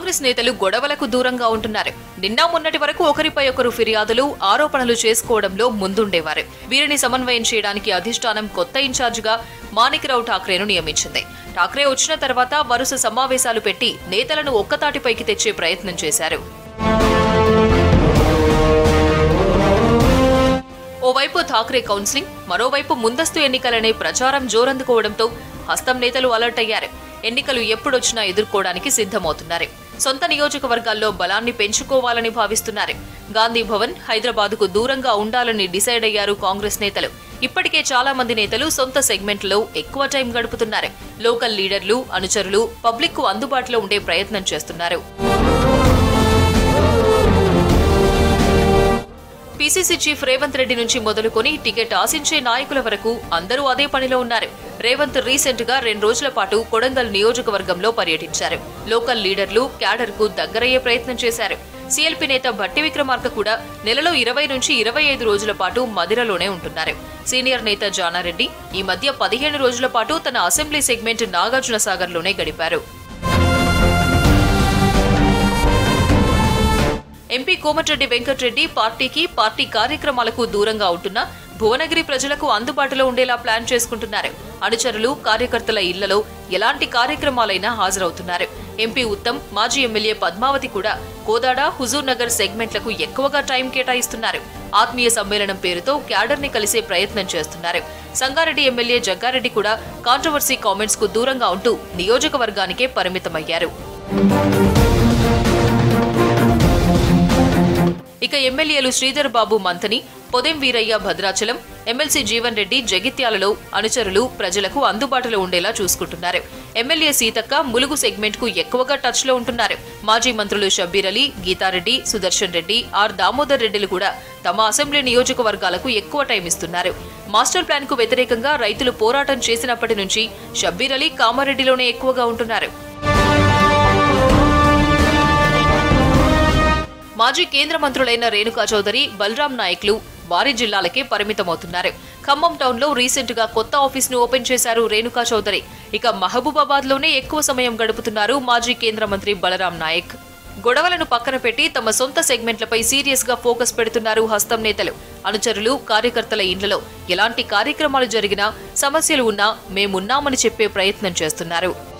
కాంగ్రెస్ నేతలు గొడవలకు దూరంగా ఉంటున్నారు నిన్న మొన్నటి వరకు ఒకరిపై ఒకరు ఫిర్యాదులు ఆరోపణలు చేసుకోవడంలో ముందుండేవారు వీరిని సమన్వయం చేయడానికి అధిష్టానం కొత్త ఇన్ఛార్జిగా మాణిక్రావు ఠాక్రేను నియమించింది ఠాక్రే వచ్చిన తర్వాత వరుస సమావేశాలు పెట్టి నేతలను ఒక్కతాటిపైకి తెచ్చే ప్రయత్నం చేశారు ఓవైపు ఠాక్రే కౌన్సిలింగ్ మరోవైపు ముందస్తు ఎన్నికలనే ప్రచారం జోరందుకోవడంతో హస్తం నేతలు అలర్ట్ అయ్యారు ఎన్నికలు ఎప్పుడొచ్చినా ఎదుర్కోవడానికి సిద్ధమవుతున్నారు సొంత నియోజకవర్గాల్లో బలాన్ని పెంచుకోవాలని భావిస్తున్నారు గాంధీ భవన్ హైదరాబాద్కు దూరంగా ఉండాలని డిసైడ్ అయ్యారు కాంగ్రెస్ నేతలు ఇప్పటికే చాలా మంది నేతలు సొంత సెగ్మెంట్లో ఎక్కువ టైం గడుపుతున్నారు లోకల్ లీడర్లు అనుచరులు పబ్లిక్కు అందుబాటులో ఉండే ప్రయత్నం చేస్తున్నారు పీసీసీ చీఫ్ రేవంత్ రెడ్డి నుంచి మొదలుకొని టికెట్ ఆశించే నాయకుల వరకు అందరూ అదే పనిలో ఉన్నారు రేవంత్ రీసెంట్ గా రెండు రోజుల పాటు కొడంగల్ నియోజకవర్గంలో పర్యటించారు లోకల్ లీడర్లు క్యాడర్ కు దగ్గరయ్యే ప్రయత్నం చేశారు సీఎల్పీ నేత భట్టి విక్రమార్క కూడా నెలలో ఇరవై నుంచి ఇరవై ఐదు రోజుల పాటు మదిరలోనే ఉంటున్నారు సీనియర్ నేత జానారెడ్డి ఈ మధ్య పదిహేను రోజుల పాటు తన అసెంబ్లీ సెగ్మెంట్ నాగార్జున సాగర్లోనే గడిపారు ఎంపీ కోమటిరెడ్డి వెంకటరెడ్డి పార్టీకి పార్టీ కార్యక్రమాలకు దూరంగా ఉంటున్నా భువనగిరి ప్రజలకు అందుబాటులో ఉండేలా ప్లాన్ చేసుకుంటున్నారు అనుచరులు కార్యకర్తల ఇళ్లలో ఎలాంటి కార్యక్రమాలైనా హాజరవుతున్నారు ఎంపీ ఉత్తమ్ మాజీ ఎమ్మెల్యే పద్మావతి కూడా కోదాడ హుజూర్ నగర్ సెగ్మెంట్లకు ఎక్కువగా టైం కేటాయిస్తున్నారు ఆత్మీయ సమ్మేళనం పేరుతో క్యాడర్ ని కలిసే ప్రయత్నం చేస్తున్నారు సంగారెడ్డి ఎమ్మెల్యే జగ్గారెడ్డి కూడా కాంట్రవర్సీ కామెంట్స్ కు దూరంగా ఉంటూ నియోజకవర్గానికే పరిమితమయ్యారు ఇక ఎమ్మెల్యేలు శ్రీధర్ బాబు మంతని పొదెం వీరయ్య భద్రాచలం ఎమ్మెల్సీ జీవన్ రెడ్డి జగిత్యాలలో అనుచరులు ప్రజలకు అందుబాటులో ఉండేలా చూసుకుంటున్నారు ఎమ్మెల్యే సీతక్క ములుగు సెగ్మెంట్ కు ఎక్కువగా టచ్ లో ఉంటున్నారు మాజీ మంత్రులు షబ్బీర్ అలీ గీతారెడ్డి సుదర్శన్ రెడ్డి ఆర్ దామోదర్ రెడ్డిలు కూడా తమ అసెంబ్లీ నియోజకవర్గాలకు ఎక్కువ టైం ఇస్తున్నారు మాస్టర్ ప్లాన్ కు వ్యతిరేకంగా రైతులు పోరాటం చేసినప్పటి నుంచి షబ్బీర్ అలీ కామారెడ్డిలోనే ఎక్కువగా ఉంటున్నారు మాజీ కేంద్ర మంత్రులైన రేణుకా చౌదరి బలరాం నాయక్లు వారి జిల్లాలకే పరిమితమవుతున్నారు ఖమ్మం టౌన్ లో రీసెంట్ గా కొత్త ఆఫీస్ ను ఓపెన్ చేశారు రేణుకా చౌదరి ఇక మహబూబాబాద్ లోనే ఎక్కువ సమయం గడుపుతున్నారు మాజీ కేంద్ర మంత్రి బలరాం నాయక్ గొడవలను పక్కన పెట్టి తమ సొంత సెగ్మెంట్లపై సీరియస్ గా ఫోకస్ పెడుతున్నారు హస్తం నేతలు అనుచరులు కార్యకర్తల ఇండ్లలో ఎలాంటి కార్యక్రమాలు జరిగినా సమస్యలు ఉన్నా మేమున్నామని చెప్పే ప్రయత్నం చేస్తున్నారు